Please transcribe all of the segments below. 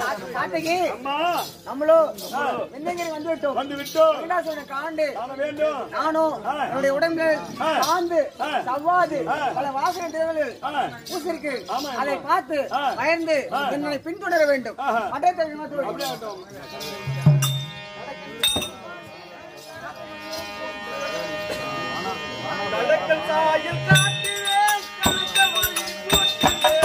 காட்டகி அம்மா நம்மளும் வெண்ணங்கிரி வந்து விட்டோம் வந்து விட்டோம் வெங்கடாசுரனை காண்டு காண வேண்டும் நானும் ஆ. என்னுடைய உடம்பில் ஆ. சாந்து ஆ. சவ்வாது ஆ. பல வாசனை தேவர்கள் ஆ. பூசிருக்கு ஆமா, ஆமா. அதை பார்த்து ஆ. பயந்து ஆ. என்னை பின்தொடர வேண்டும் ஆஹா. மற்ற தெரியுமா கடற்கல் சாயில் காட்டிலே கலக்கமணி கூட்டிலே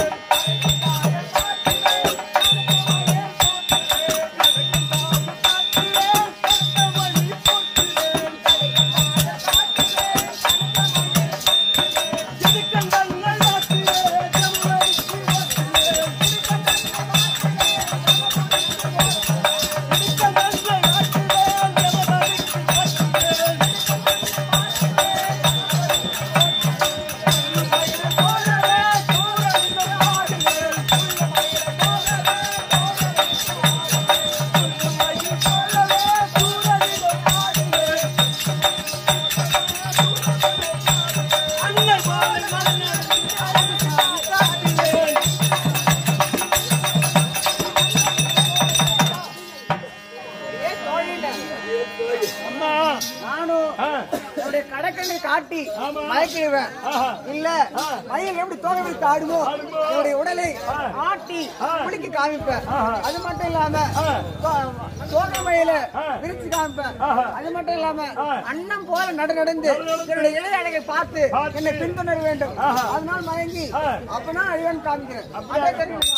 அம்மா நானும் ஆ. என்னுடைய கடற்கரை காட்டி ஆமா. மயக்கிடுவேன் ஆஹா. இல்ல மயில் எப்படி தோகை விரித்து ஆடுமோ ஆடுமோ. என்னுடைய உடலை ஆ. ஆட்டி ஆ. குளிக்க காமிப்பேன் ஆஹா. அது மட்டும் இல்லாம ஆ. தோ- தோகை மயில ஆ. விரிச்சு காமிப்பேன் ஆஹா. அது மட்டும் இல்லாம ஆ. அண்ணன் போல நடு நடந்து நடு நடந்து. என்னுடைய இளைய அழகை பார்த்து பார்த்து. என்னை பின்தொடர வேண்டும் ஆஹா. அதனால் மயங்கி ஆ. அப்பதான் அழிவன் காமிக்கிறேன் அப்படியா? அதே தெரியும்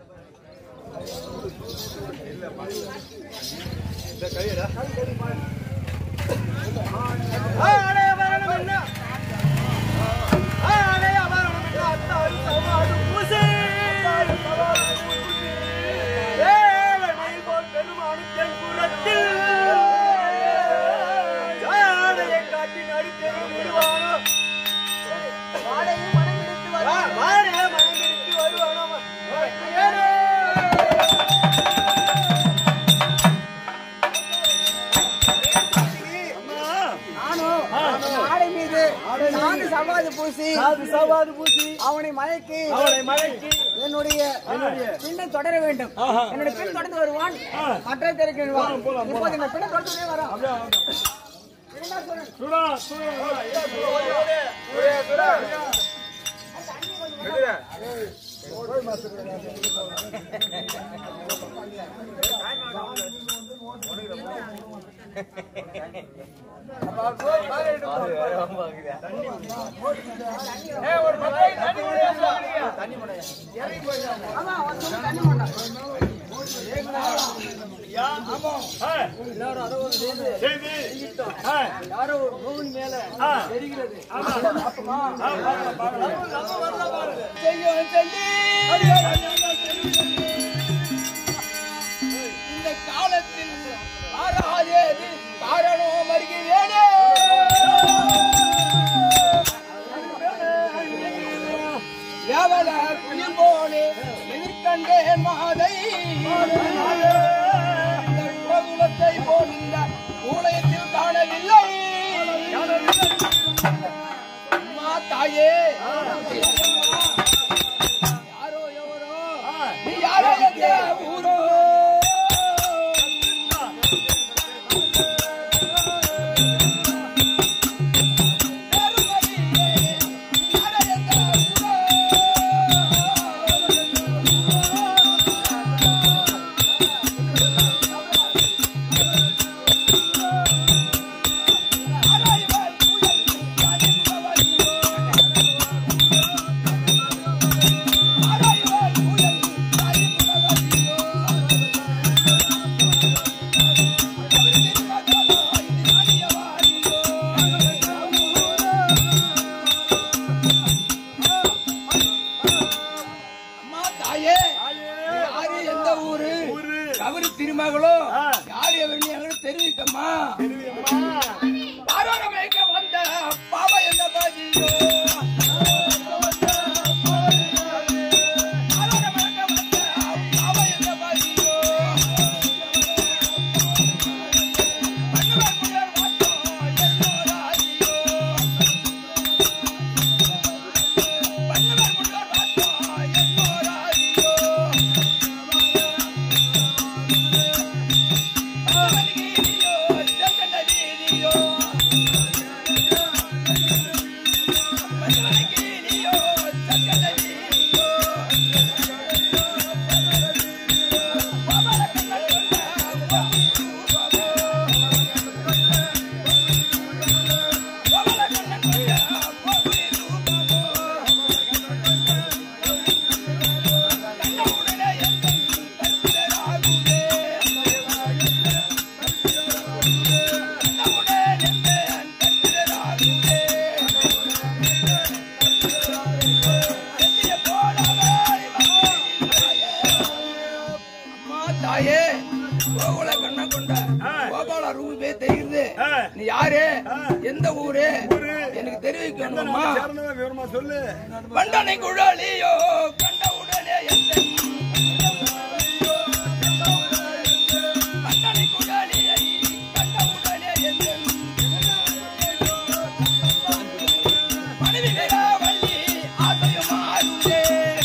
வாடையும் மனம் எடுத்து வரும் நானும் ஆடை மீது சாந்து சவாது பூசி சவாது பூசி அவனை மயக்கி அவனை மயக்கி என்னுடைய பின்னை தொடர வேண்டும் என்னுடைய பின் தொடர்ந்து வருவான் மற்ற தெருக்கு போலாம், போலாம். இப்போது இந்த பின்னை தொடர்ந்து வரான் அப்படியே வாங்க. சுடா, சுடா, ஆமா அவன் சொல்லி தண்ணி மாட்டான் ஆ. செய்தி. ஆ. யாரோ ரூமின் மேல ஆ. தெரிகிறது ஆமா. ஆ, பாருங்க, பாருங்க. செய்யும் செல்லி இந்த காலத்தில் மாறாதேது காரணம் வருகிறேனே எவன புயல் போனே எதிர்கண்டேன் மாதை கோகுலத்தை போல் இந்த ஊலயத்தில் காணவில்லை அம்மா தாயே யாரோ எவரோ நீ யாரோ எந்த ஊரோ அம்மா தாயே யாரு எந்த ஊரு ஊரு. கவரி திருமகளோ ஆ. யாரு எவருன்னு எங்களுக்கு தெரிவிக்கம்மா தெரியுமா? பாரோரமைக்க வந்த பாவ எந்த பாதியோ பாரோரமைக்க வந்த பாவ எந்த பாதியோ மன்னவர் புயல் வாட்டம் என்னோராதியோ மன்னவர் புயல் வாட்டம் என்னோராதியோ கோகுல கண்ண கொண்ட ஆ. கோபால ரூபே தெரியுது ஆ. நீ யாரு ஆ. எந்த ஊரு ஊரு. எனக்கு எந்த தெரிவிக்கணுமா நாட்டை சேர்ந்தவன் விவரமா சொல்லு வண்டனை குழலியோ கண்ட உடனே எந்த வண்டனை குழலியை கண்ட உடனே எந்த மனைவி வீரவள்ளி ஆசையுமாறுதே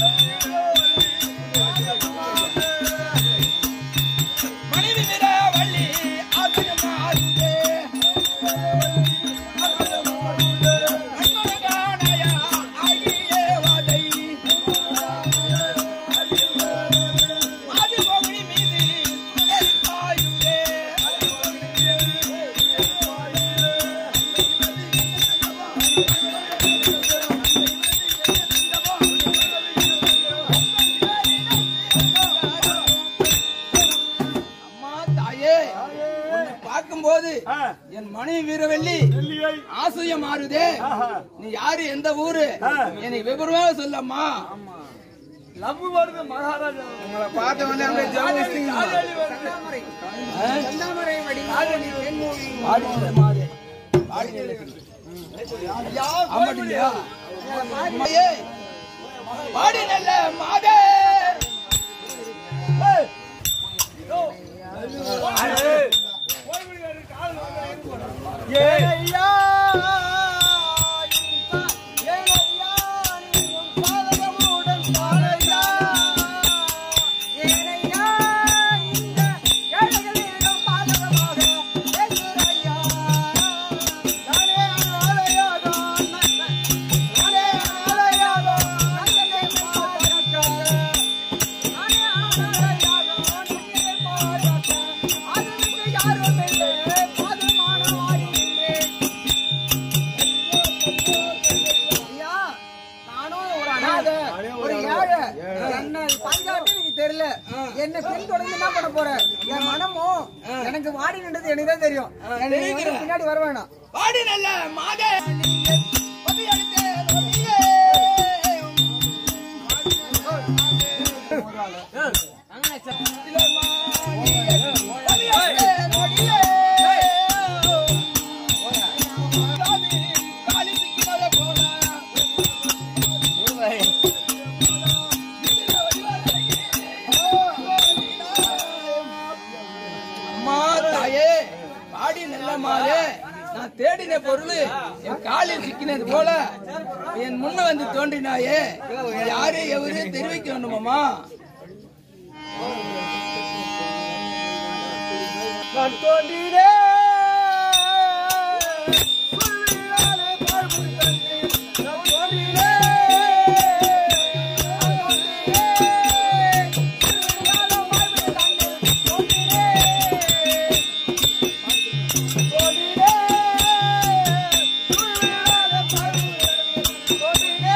மனைவி வீரவள்ளி ஆசையுமாறுதே அன்பழகானயா ஆகியே வாதை அது கோவிலி மீது நெருப்பாயுதே அம்மா தாயே உன்னை பார்க்கும்போது ஆ. என் மனைவி வீரவள்ளி வெள்ளியை ஆசையம் மாறுதே ஆஹா. நீ யாரு எந்த ஊரு ஆ. எனக்கு விவரமா சொல்லம்மா லவ் வருது மகாராஜா உங்களை பார்த்த உடனே அப்படியே ஜெபம் செந்தாமரை செந்தாமரை வடி தென்மொழி பாடி நல்ல மாதே. பாடி நல்ல ஆமாடியா? அம்மையே, பாடி நல்ல மாதே ஏனையா ஏனையா பாதகமுடன் பாடையா ஏனையா இந்த ஏழைகளிடம் பாதகமாக பேசுறையா நானே ஆலையாக நானே ஆலையாக நந்தனை பாராட்ட நானே ஆலையாக நந்தனை பாராட்ட அதுக்கு யாரும் இல்லை பாதுமானமாயிருந்தேன் ஐயா, நானும் ஒரு அனாதை, ஒரு ஏழை. என்னை பாதுகாத்து எனக்கு தெரியல என்ன பின்தொடர்ந்து என்ன பண்ண போற என் மனமும் எனக்கு வாடி நின்றது எனக்கு தான் தெரியும் எனக்கு வந்து பின்னாடி வர வேணாம் பாடி நல்ல மாதே பதியளித்தே நொடியே. பதியளித்தே நொடியே. காதி காலி சிக்கினத போல. அம்மா தாயே பாடி நல்ல மாதே நான் தேடின பொருள் என் காலில் சிக்கினது போல என் முன்ன வந்து தோன்றினாயே நீ யாரு எவரு தெரிவிக்க வேண்டுமாமா நான் தோன்றினே புல்விழாலே வாழ்வு தந்தேன். நான் தோன்றினே நான் தோன்றினே புல்விழாலே வாழ்வு தந்தேன். தோன்றினே தோன்றினே புல்விழாலே வாழ்வு தந்தேன். தோன்றினே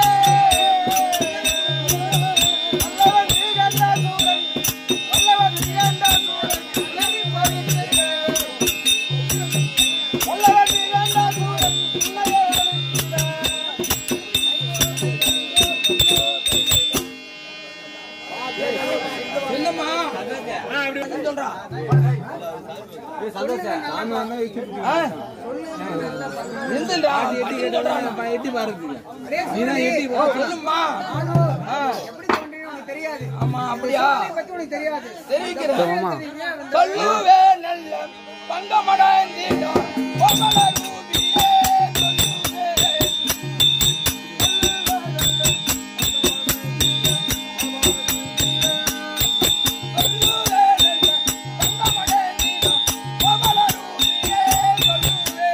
வல்லவன் நீ கண்ட சூரன் வல்லவன் நீ கண்ட சூரன் நெறி பறித்தேன். வல்லவன் நீ கண்ட சூரன் உன்னையே அழைத்தேன். என்னம்மா சொல்றா ஆ? நிறுத்துடா, பதில் சொல்றா. எட்டி பாருங்க ஓ, சொல்லும்மா ஆ, எப்படி தோன்றினு உனக்கு தெரியாது ஆமா அப்படியா இதை பத்தி உனக்கு தெரியாது தெரிவிக்கிறேன் சொல்லுவே நல்ல பங்கமடைந்தீடா பொங்கல ரூபியே சொல்லுவே சொல்லுவே நல்ல பங்கமடைந்தீடா பொங்கல ரூபியே சொல்லுவே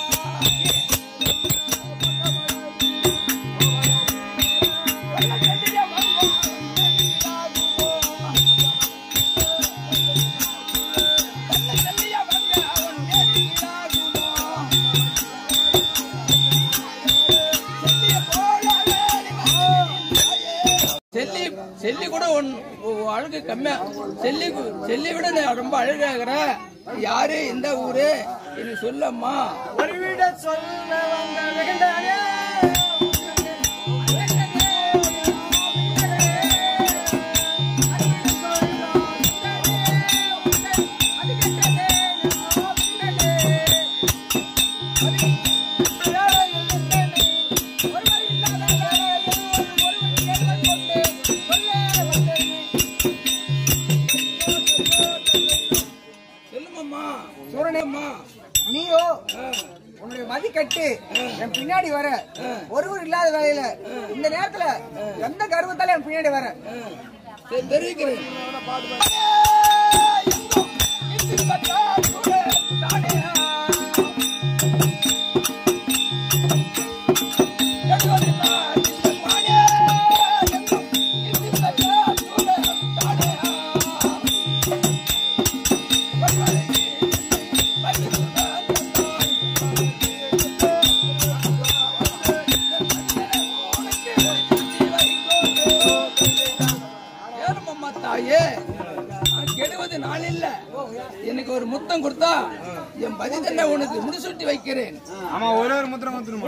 செல்லி செல்லி கூட ஒன் ஒ- அழகு கம்மியா செல்லி கு- செல்லி விட நான் ரொம்ப அழகாகிற யாரு எந்த ஊரு இது சொல்லம்மா அறிவிட சொல்ல வந்த வெகுண்டனே. அறிவிட சொல்ல வந்த சொல்லுமாம்மா சூரனேம்மா நீயோ உன்னுடைய மதி கட்டு என் பின்னாடி வர ஒருவர் இல்லாத வேலையில இந்த நேரத்துல எந்த கர்வத்தால என் பின்னாடி வர சரி, தெரிவிக்கிறேன் ஏறுமம்மா தாயே நான் கெடுவது நாள் இல்ல எனக்கு ஒரு முத்தம் கொடுத்தா என் பதிதண்டை உனக்கு முடிசூட்டி வைக்கிறேன் ஆமா ஒரே ஒரு முத்திரம் முத்திரமா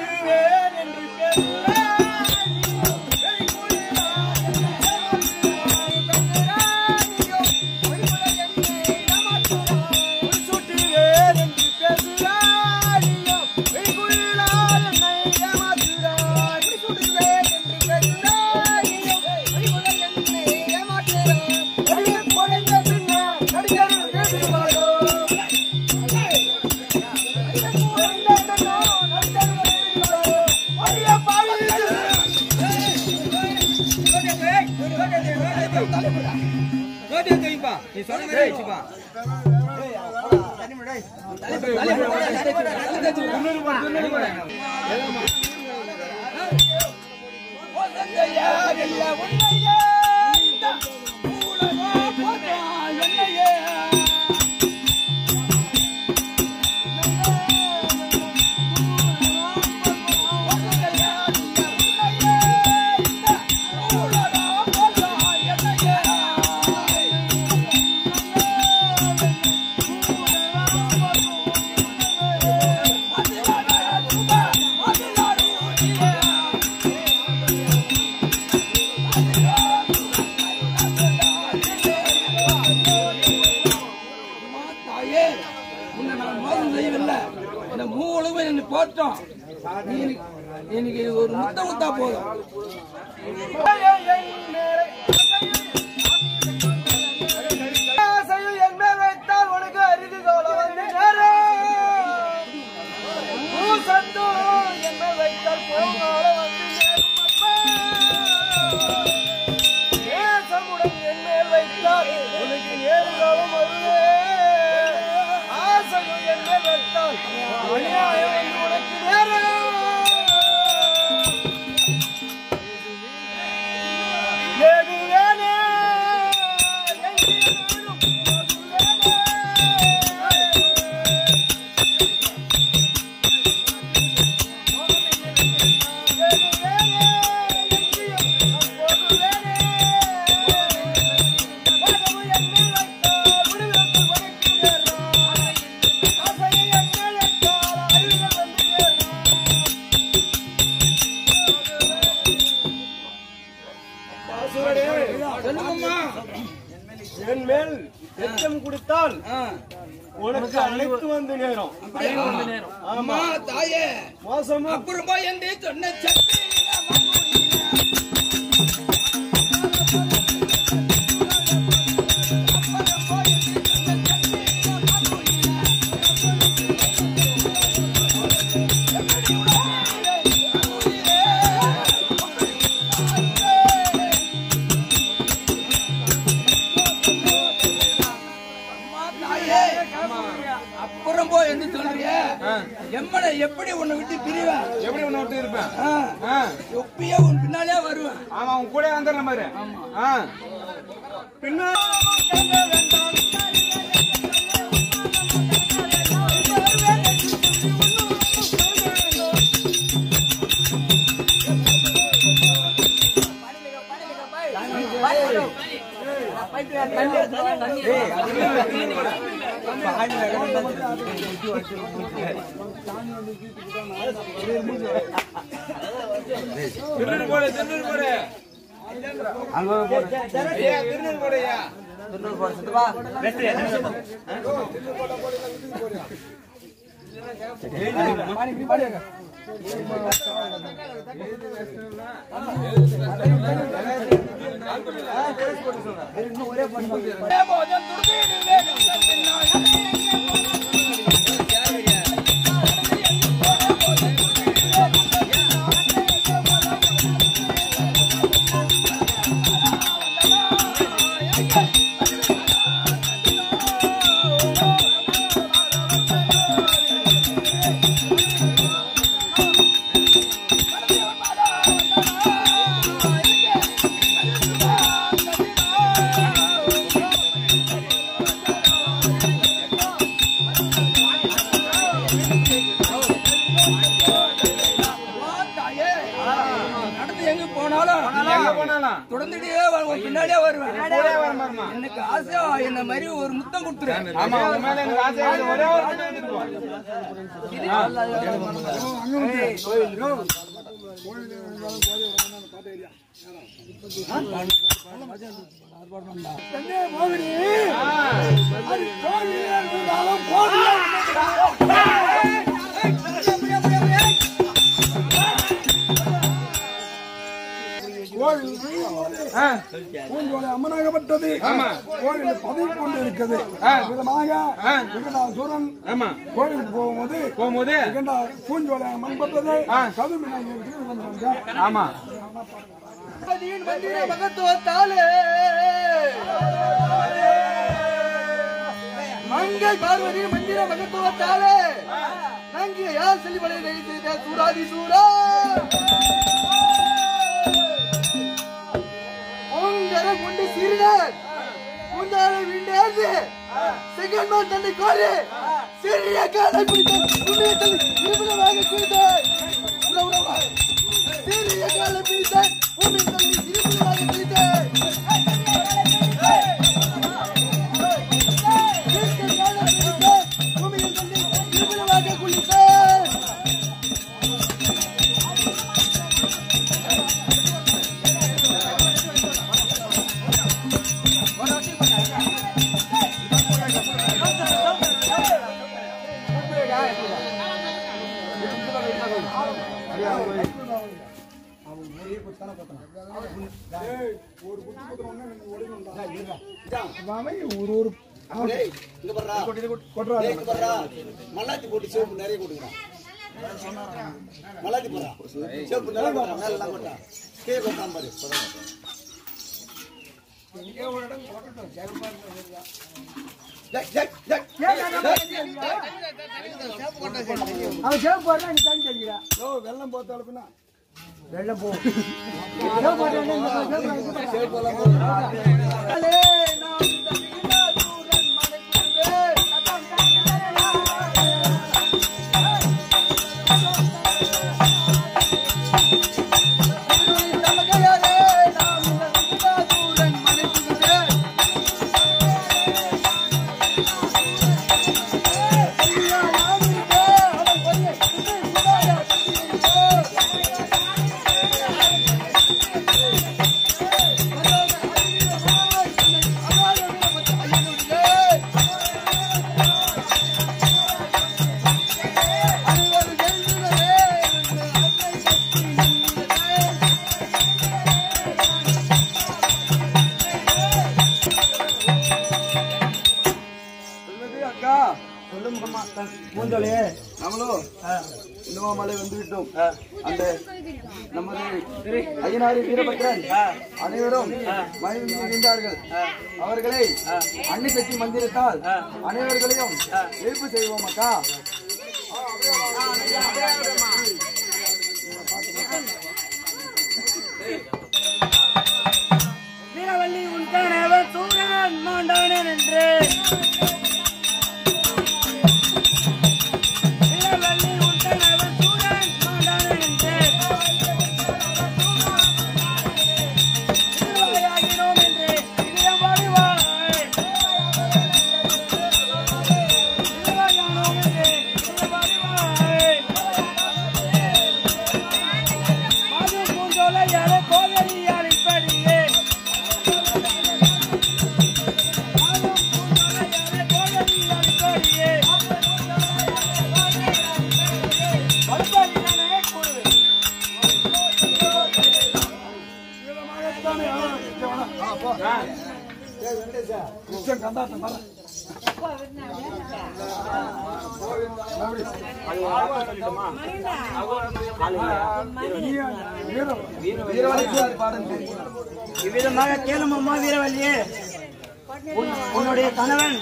அம்மா தாயே உன்னை நான் மோசம் செய்யவில்லை இந்த மூலமும் என்னை போட்டோம் நீ எனக்கு எனக்கு ஒரு முத்தம் முத்தா போதும் சொல்லுங்கம்மா என் மேல் எச்சம் கொடுத்தால் ஆ, உனக்கு அழைத்து வந்து நேரம் அம்மா தாயே மோசமா அப்புறம் போய் என்று சொன்ன சக்தி அம்மா தாயே அப்புறம் போய் என்று சொல்றிய எம்மனை எப்படி உன்னை விட்டு பிரிவேன் எப்படி உன்னை விட்டு இருப்பேன் ஆ, ஆ, எப்பயே உன் பின்னாலே வருவேன் ஆமா உன் கூட வந்துடுறேன் பாரு ஆ திருநூறு போடு திருநூறு போடு ஐயா திருநூறு போடு ஐயா போதம் துர்க்கையிலே கண்டத்தினால் தாயே நடந்து எங்க போனாலும் எங்க போனாலும் தொடர்ந்துட்டே வ- உன் பின்னாடியே வருவேன் கூடவே வர மாதிரிமா. எனக்கு ஆசையா என்ன மாதிரி ஒரு முத்தம் கொடுத்துரு ஆமா உன் மேல எனக்கு ஆசை இருக்குது. ஒரே ஒரு முட்டை எடுத்துட்டு போ. ஆ. பூஞ்சோலை அம்மனாகப்பட்டது ஆமா. கோயில் பதவி கொண்டு இருக்குது ஆ. விதமாக ஆ. விகடா சூரன் ஆமா கோயிலுக்கு போகும்போது போகும்போது விகடா பூஞ்சோலை அம்மன் பட்டது ஆ. கதுமை வந்தாங்க ஆமா பதியின் மந்திர மகத்துவத்தாலே மங்கை பார்வதி மந்திர மகத்துவத்தாலே நங்கிய யார் செல்வலை வைத்த சூராதி சூரா உங்கர கொண்டு சிறுவர் முந்தாரை விண்டேது செகண்ட் மேன் தன்னை கோரி சிறிய காலை பிடித்த உன்னை தள்ளி இருபதாக குறித்தாய் சிறிய காலை பிடித்த உன்னை தள்ளி இருபதாக குறித்தாய் ஒரு ஒரு மல்லாத்தி போட்டு சிவப்பு நிறைய கொடுக்குறான் மல்லாத்தி போடுறான் சிவப்பு நிறைய போடுறான் மேல எல்லாம் கொட்டா கீழே கொட்டான் பாரு ஜக், ஜக், ஜக். அவன் சேவ் போடுறா நீ தண்ணி தெளிக்கிறா ஓ, வெள்ளம் போத்தாலும் பின்ன சேவ் போடுறா சேவ் அக்கா சொல்லும் பூஞ்சோலையே நம்மளும் இன்னும் மலை வந்து விட்டோம் அந்த நமது ஐயனாரி வீரபத்ரன் அனைவரும் மகிழ்ந்தார்கள் அவர்களை அன்னி சக்தி மந்திரத்தால் அனைவர்களையும் எழுப்பு செய்வோம் அக்கா வீரவல்லி உன் கணவன் சூரன் மாண்டானன் என்று வீரவல்லி உன் கணவன் சூரன் மாண்டானன் என்று திருவாயாகினோம் என்று இதயம் வாடிவாய் திருவாயானோம் என்று இதயம் வாடிவாய் மாது பூஞ்சோலை யாரே கோவரியால் இப்படியே மாது பூஞ்சோலை யாரே வீரவாதி பாடுங்க இவ்விதமாக கேளும் அம்மா வீரவல்லியே உன்- உன்னுடைய கணவன்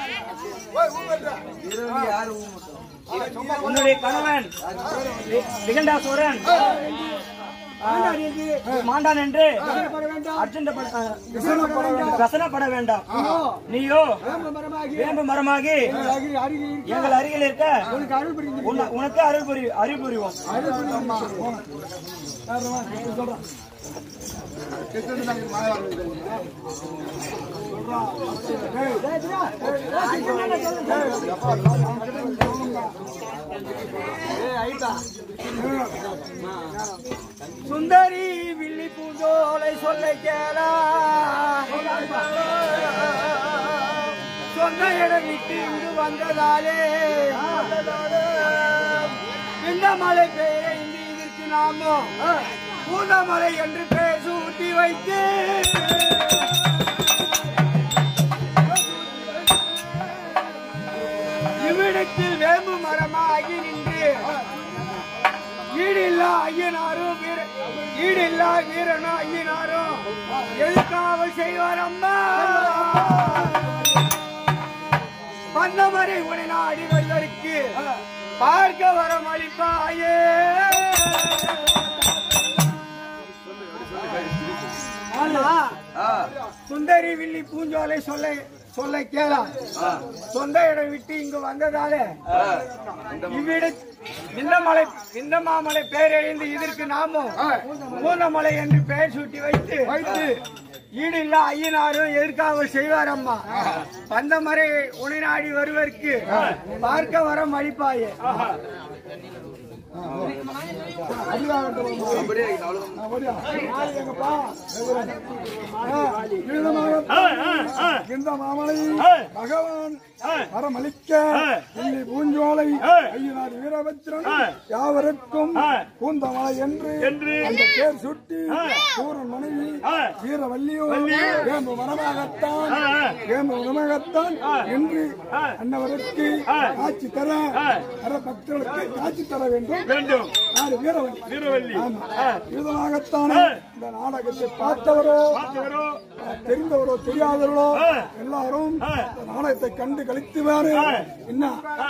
வீரவாதி யாரு உன்னுடைய கணவன் வி- விகண்டாசுரன் மாண்டான் என்று அர்ஜென்ட் ரசனப்பட வேண்டாம் நீயோ வேம்பு மரமாகி எங்கள் அருகில் இருக்க உன்ன- உனக்கு அருள் புரி அருள் புரிவோம் சுந்தரி வில்லி பூஞ்சோலை சொல்ல கேளா சொன்ன இடம் விட்டு இங்கு வந்ததாலே இந்த மலை பெயரை இங்கு இதற்கு நாமோ பூந்தமலை என்று பெயர் சூட்டி வைத்து இவ்விடத்தில் வேம்பு மரமாகி நின்று ஈடில்லா ஐயனாரும் வீர ஈடில்லா வீரனும் ஐயனாரும் எதுக்காவல் செய்வார் அம்மா வந்தமரை உடனே நாடி வருவதற்கு பார்க்க வரம் அளிப்பாயே ஆனா ஆ சுந்தரி வில்லி பூஞ்சோலை சொல்ல சொல்ல கேளா சொந்த இடம் விட்டு இங்கு வந்ததாலே இவ்விட இந்த மலை இந்த மாமலை பெயரழிந்து இதற்கு நாமும் பூந்தமலை என்று பெயர் சூட்டி வைத்து வைத்து ஈடு இல்ல ஐயனாரும் எதிர்க்காக செய்வார் அம்மா பந்தமரை உணநாடி வருவதற்கு பார்க்க வரம் அளிப்பாயே அப்படியே அவ்வளவு இந்த மாமலை பகவான் வரமளிக்க இல்லை பூஞ்சோலை ஐயனார் வீரபத்ரன் யாவருக்கும் பூந்தமலை என்று அந்த பேர் சுட்டி சூரன் மனைவி வீரவல்லியோ வேம்பு மனமாகத்தான் வேம்பு மனமாகத்தான் என்று அன்னவருக்கு காட்சி தர வர பக்தர்களுக்கு காட்சி தர வேண்டும் வேண்டும் யாரு வீரவல்லி வீரவல்லி ஆமா. விதமாகத்தானே இந்த நாடகத்தை பார்த்தவரோ தெரிந்தவரோ தெரியாதவர்களோ எல்லாரும் இந்த நாடகத்தை கண்டு கழித்துவாரு என்ன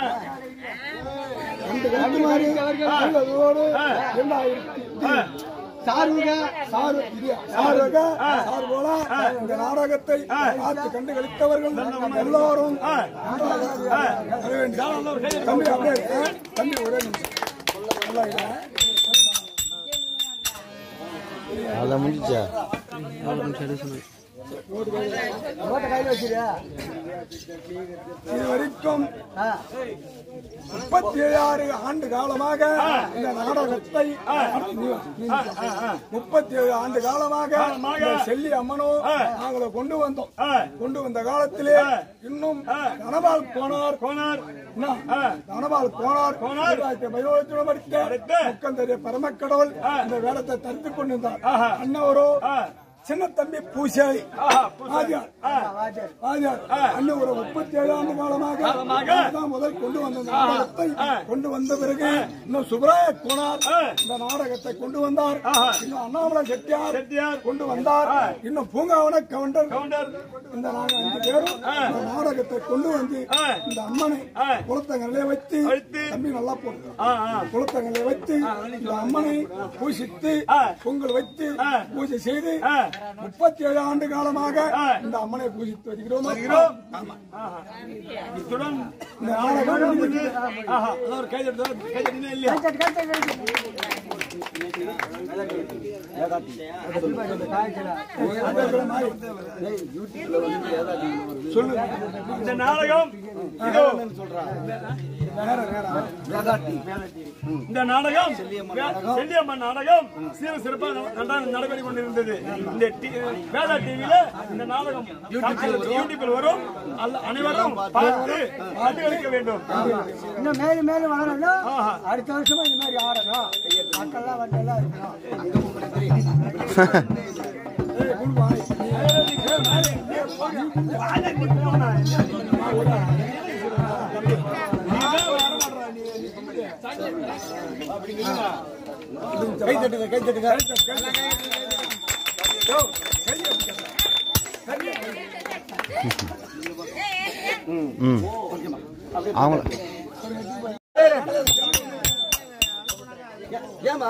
கண்டு கழித்துவாரு நல்லதோடு இரண்டாயிரத்தி சாருக சாரு இது சாருக சாரு போல இந்த நாடகத்தை பார்த்து கண்டு கழித்தவர்கள் எல்லாரும் நன்றாக வர வேண்டும். தம்பி அப்படியே இருக்க. தம்பி ஒரே நிமிஷம் நல்லா இருக்க. இதுவரைக்கும் முப்பத்தி ஏழாறு ஆண்டு காலமாக இந்த நாடகத்தை முப்பத்தி ஏழு ஆண்டு காலமாக இந்த செல்லி அம்மனோ நாங்களை கொண்டு வந்தோம் கொண்டு வந்த காலத்திலே இன்னும் தனபால் கோனார் கோனார் என்ன? தனபால் கோனார் கோனார் பயோஜனம் அடித்த முக்கந்தரிய பரமக்கடவுள் இந்த வேடத்தை தடுத்து கொண்டிருந்தார் அண்ணவரோ சின்ன தம்பி பூசாரி ஆதியார் ஆதியார் அண்ணன் ஒரு முப்பத்தி ஏழு ஆண்டு காலமாக தான் முதல் கொண்டு வந்த நாடகத்தை கொண்டு வந்த பிறகு இன்னும் சுப்ராய கோனார் இந்த நாடகத்தை கொண்டு வந்தார் இன்னும் அண்ணாமலை செட்டியார் செட்டியார் கொண்டு வந்தார் இன்னும் பூங்காவன கவுண்டர் கவுண்டர் இந்த நாங்க அஞ்சு பேரும் இந்த நாடகத்தை கொண்டு வந்து இந்த அம்மனை குளத்தங்கரையில வைத்து வைத்து, தம்பி நல்லா போட்டு ஆ, ஆ. குளத்தங்கரையில வைத்து இந்த அம்மனை பூசித்து பொங்கல் வைத்து பூஜை செய்து முப்பத்தி ஏழு ஆண்டு காலமாக இந்த அம்மனை பூஜித்து வருகிறோம் ஆமா. இத்துடன் இந்த நாடகம் முடிந்தது. ஆஹா அதான் ஒரு கை தட்டு கை தட்டினா இல்லையா இந்த நாடகம் இதோ இந்த நாடகம் செல்லியம்மன் நாடகம் சீர சிறப்பாக நன்றாக நடைபெறி கொண்டிருந்தது இந்த டி- வேதா டிவியில இந்த நாடகம் யூடியூபில் வரும் அல்ல அனைவரும் பார்த்து கண்டுகளிக்க வேண்டும் இன்னும் மேலும் மேலும் வளரணும் அடுத்த வருஷமா இந்த மாதிரி ஆடணும் மக்கள்லாம் வந்து எல்லாம் இருக்கணும் ஏய், குடு வாய். கை தட்டுங்க கை தட்டுங்க அவங்கள ஏமா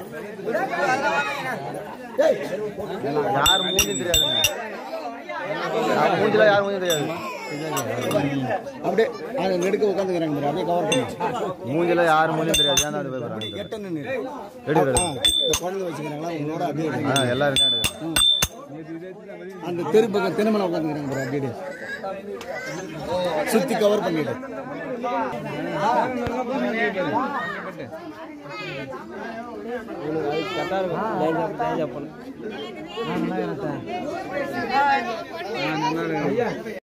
யார் மூஞ்சும் தெரியாதுங்க யார் மூஞ்சில யார் மூஞ்சும் தெரியாது அப்படியே அதை நெடுக்க உட்காந்துக்கிறாங்க பாரு, அப்படியே கவர் பண்ணி மூஞ்சில யார் மூஞ்சும் தெரியாது ஏன் அது பயப்படுறாங்க கெட்ட நின்று எடுக்கிறது இந்த குழந்தை வச்சுக்கிறாங்களா உங்களோட அப்படியே எடுங்க. ஆ எல்லாரும் தான் எடுக்கிறது. அந்த தெரு பக்கம் தினமனை உட்காந்துக்கிறாங்க பாரு, அப்படியே சுத்தி கவர் பண்ணிடு